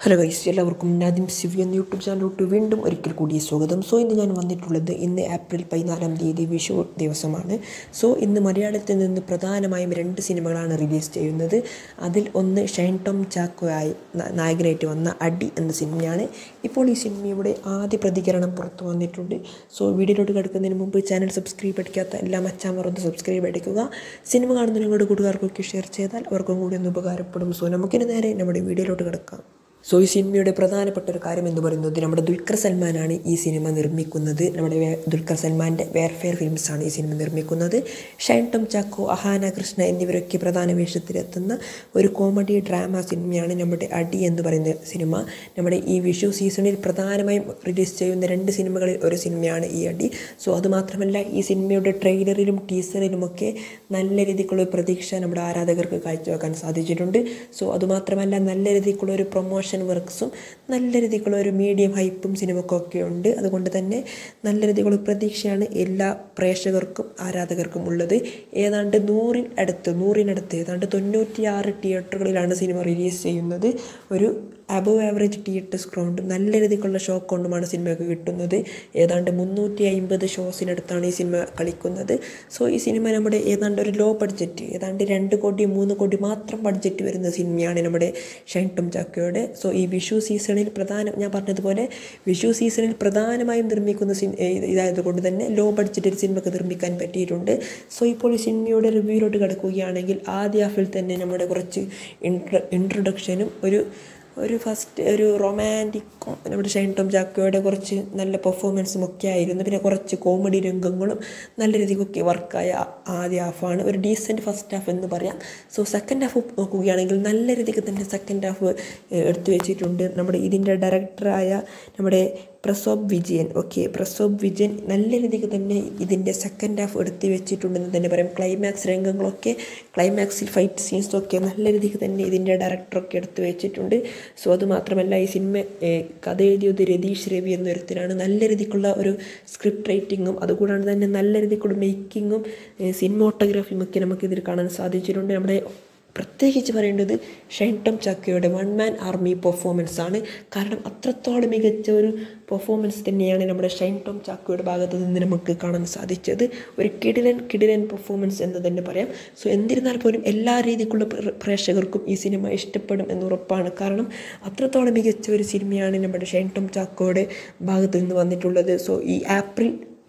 hello guys എല്ലാവർക്കും നാദിം CV എന്ന YouTube ചാനലിലോട്ട് വീണ്ടും ഒരിക്കൽ കൂടി സ്വാഗതം സോ ഇന്ന് ഞാൻ വന്നിട്ടുള്ളത് ഇന്ന് ഏപ്രിൽ പതിനാലാം തീയതി വിഷു ദിവസമാണ് സോ ഇന്ന് മലയാളത്തിൽ നിന്ന് പ്രധാനമായും രണ്ട് സിനിമകളാണ് റിലീസ് ചെയ്യുന്നത് അതിൽ ഒന്ന് ഷൈൻ ടോം ചാക്കോയായി ന- നായകനായിട്ട് വന്ന അടി എന്ന സിനിമയാണ് ഇപ്പോൾ ഈ സിനിമയുടെ ആദ്യ പ്രതികരണം പുറത്തു വന്നിട്ടുണ്ട് സോ വീഡിയോയിലോട്ട് കിടക്കുന്നതിന് മുമ്പ് ചാനൽ സബ്സ്ക്രൈബ് അടിക്കാത്ത എല്ലാ മച്ചാമർ ഒന്ന് സബ്സ്ക്രൈബ് അടിക്കുക സിനിമ കാണുന്ന നിങ്ങളുടെ കൂട്ടുകാർക്കൊക്കെ ഷെയർ ചെയ്താൽ അവർക്കും കൂടി ഒന്ന് ഉപകാരപ്പെടും സോ നമുക്കിനി നേരെ നമ്മുടെ വീഡിയോയിലോട്ട് കിടക്കാം സോ ഈ സിനിമയുടെ പ്രധാനപ്പെട്ട ഒരു കാര്യം എന്ന് പറയുന്നത് നമ്മുടെ ദുൽഖർ സൽമാനാണ് ഈ സിനിമ നിർമ്മിക്കുന്നത് നമ്മുടെ വേ- ദുൽഖർ സൽമാൻ്റെ വെയർഫെയർ ഫിലിംസ് ആണ് ഈ സിനിമ നിർമ്മിക്കുന്നത് ഷൈൻ ടോം ചാക്കോ അഹാന കൃഷ്ണ എന്നിവരൊക്കെ പ്രധാന വേഷത്തിലെത്തുന്ന ഒരു കോമഡി ഡ്രാമ സിനിമയാണ് നമ്മുടെ അടി എന്ന് പറയുന്ന സിനിമ നമ്മുടെ ഈ വിഷു സീസണിൽ പ്രധാനമായും റിലീസ് ചെയ്യുന്ന രണ്ട് സിനിമകളിൽ ഒരു സിനിമയാണ് ഈ അടി സോ അതുമാത്രമല്ല ഈ സിനിമയുടെ ട്രെയിലറിലും ടീസറിലുമൊക്കെ നല്ല രീതിക്കുള്ള ഒരു പ്രതീക്ഷ നമ്മുടെ ആരാധകർക്ക് കാഴ്ചവെക്കാൻ സാധിച്ചിട്ടുണ്ട് സോ അതുമാത്രമല്ല നല്ല രീതിക്കുള്ള ഒരു പ്രൊമോഷൻ വർക്ക്സും നല്ല രീതിക്കുള്ള ഒരു മീഡിയം ഹൈപ്പും സിനിമക്കൊക്കെ ഉണ്ട് അതുകൊണ്ട് തന്നെ നല്ല രീതിക്കുള്ള പ്രതീക്ഷയാണ് എല്ലാ പ്രേക്ഷകർക്കും ആരാധകർക്കും ഉള്ളത് ഏതാണ്ട് നൂറിന് അടുത്ത് നൂറിനടുത്ത് ഏതാണ്ട് തൊണ്ണൂറ്റിയാറ് തിയേറ്ററുകളിലാണ് സിനിമ റിലീസ് ചെയ്യുന്നത് ഒരു അബവ് ആവറേജ് തിയേറ്റേഴ്സ് ഗ്രൗണ്ട് നല്ല രീതിക്കുള്ള ഷോ കൊണ്ടുമാണ് സിനിമയൊക്കെ കിട്ടുന്നത് ഏതാണ്ട് മുന്നൂറ്റി അമ്പത് ഷോസിനടുത്താണ് ഈ സിനിമ കളിക്കുന്നത് സോ ഈ സിനിമ നമ്മുടെ ഏതാണ്ട് ഒരു ലോ ബഡ്ജറ്റ് ഏതാണ്ട് രണ്ട് കോടി മൂന്ന് കോടി മാത്രം ബഡ്ജറ്റ് വരുന്ന സിനിമയാണ് നമ്മുടെ ഷൈൻ ടോം ചാക്കോയുടെ സോ ഈ വിഷു സീസണിൽ പ്രധാന ഞാൻ പറഞ്ഞതുപോലെ വിഷു സീസണിൽ പ്രധാനമായും നിർമ്മിക്കുന്ന സിൻ ഇതായതുകൊണ്ട് തന്നെ ലോ ബഡ്ജറ്റിൽ സിനിമക്ക് നിർമ്മിക്കാൻ പറ്റിയിട്ടുണ്ട് സോ ഇപ്പോൾ ഈ സിനിമയുടെ റിവ്യൂയിലോട്ട് കിടക്കുകയാണെങ്കിൽ ആദ്യ ഹാഫിൽ തന്നെ നമ്മുടെ കുറച്ച് ഇൻട്ര ഇൻട്രൊഡക്ഷനും ഒരു ഒരു ഫസ്റ്റ് ഒരു റൊമാൻറ്റിക്കും നമ്മുടെ ഷൈൻ ടോം ചാക്കോയുടെ കുറച്ച് നല്ല പെർഫോമൻസും ഒക്കെ ആയിരുന്നു പിന്നെ കുറച്ച് കോമഡി രംഗങ്ങളും നല്ല രീതിക്കൊക്കെ വർക്കായ ആദ്യ ഹാഫാണ് ഒരു ഡീസൻറ്റ് ഫസ്റ്റ് ഹാഫ് എന്ന് പറയാം സോ സെക്കൻഡ് ഹാഫ് നോക്കുകയാണെങ്കിൽ നല്ല രീതിക്ക് തന്നെ സെക്കൻഡ് ഹാഫ് എടുത്തു വെച്ചിട്ടുണ്ട് നമ്മുടെ ഇതിൻ്റെ ഡയറക്ടറായ നമ്മുടെ പ്രസോബ് വിജയൻ ഓക്കെ പ്രസോബ് വിജയൻ നല്ല രീതിക്ക് തന്നെ ഇതിൻ്റെ സെക്കൻഡ് ഹാഫ് എടുത്തു വെച്ചിട്ടുണ്ടെന്ന് തന്നെ പറയാം ക്ലൈമാക്സ് രംഗങ്ങളൊക്കെ ക്ലൈമാക്സിൽ ഫൈറ്റ് സീൻസൊക്കെ നല്ല രീതിക്ക് തന്നെ ഇതിൻ്റെ ഡയറക്ടറൊക്കെ എടുത്തു വെച്ചിട്ടുണ്ട് സോ അത് മാത്രമല്ല ഈ സിനിമ ഏഹ്, കഥ എഴുതിയത് രതീഷ് രവി എന്നൊരുത്തരാണ് നല്ല രീതിക്കുള്ള ഒരു സ്ക്രിപ്റ്റ് റൈറ്റിങ്ങും അതുകൂടാണ്ട് തന്നെ നല്ല രീതിക്കുള്ള മേക്കിങ്ങും സിനിമോട്ടോഗ്രാഫിയും ഒക്കെ നമുക്ക് ഇതിൽ കാണാൻ സാധിച്ചിട്ടുണ്ട് നമ്മുടെ പ്രത്യേകിച്ച് പറയേണ്ടത് ഷൈൻ ടോം ചക്കയുടെ വൺ മാൻ ആർമി പെർഫോമൻസ് ആണ് കാരണം അത്രത്തോളം മികച്ച ഒരു പെർഫോമൻസ് തന്നെയാണ് നമ്മുടെ ഷൈൻ ടോം ചാക്കോയുടെ ഭാഗത്ത് നിന്ന് നമുക്ക് കാണാൻ സാധിച്ചത് ഒരു കിടിലൻ കിടിലൻ പെർഫോമൻസ് എന്ന് തന്നെ പറയാം സോ എന്നിരുന്നാൽ പോലും എല്ലാ രീതിക്കുള്ള പ്ര- പ്രേക്ഷകർക്കും ഈ സിനിമ ഇഷ്ടപ്പെടും എന്ന് ഉറപ്പാണ് കാരണം അത്രത്തോളം മികച്ച ഒരു സിനിമയാണ് നമ്മുടെ ഷൈൻ ടോം ചാക്കോയുടെ ഭാഗത്ത് നിന്ന് വന്നിട്ടുള്ളത് സോ ഈ ഏപ്രിൽ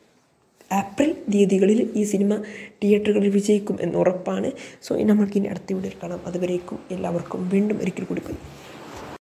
ഏപ്രിൽ തീയതികളിൽ ഈ സിനിമ തിയേറ്ററുകളിൽ വിജയിക്കും എന്ന് ഉറപ്പാണ് സോ നമുക്കിനി അടുത്ത വീഡിയോയിൽ കാണാം അതുവരേക്കും എല്ലാവർക്കും വീണ്ടും ഒരിക്കൽ കൂടി പോയി